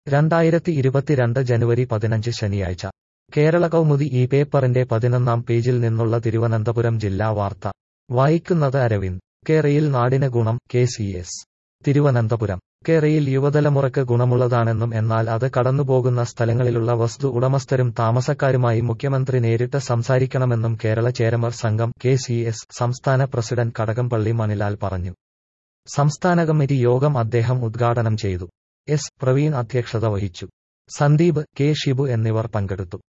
രണ്ടായിരത്തി ഇരുപത്തിരണ്ട് ജനുവരി പതിനഞ്ച് ശനിയാഴ്ച കേരള കൗമുദി ഈ പേപ്പറിന്റെ പതിനൊന്നാം പേജിൽ നിന്നുള്ള തിരുവനന്തപുരം ജില്ലാ വാർത്ത വായിക്കുന്നത് അരവിന്ദ് കേരയിൽ നാടിന് ഗുണം കെ സി എസ് തിരുവനന്തപുരം കേരയിൽ യുവതലമുറക്ക് ഗുണമുള്ളതാണെന്നും എന്നാൽ അത് കടന്നുപോകുന്ന സ്ഥലങ്ങളിലുള്ള വസ്തു ഉടമസ്ഥരും താമസക്കാരുമായി മുഖ്യമന്ത്രി നേരിട്ട് സംസാരിക്കണമെന്നും Kerala Cheramar Sangham K C S സംസ്ഥാന പ്രസിഡന്റ് കടകംപള്ളി മണിലാൽ പറഞ്ഞു സംസ്ഥാന കമ്മിറ്റി യോഗം അദ്ദേഹം ഉദ്ഘാടനം ചെയ്തു എസ് പ്രവീൺ അധ്യക്ഷത വഹിച്ചു സന്ദീപ് കെ ഷിബു എന്നിവർ പങ്കെടുത്തു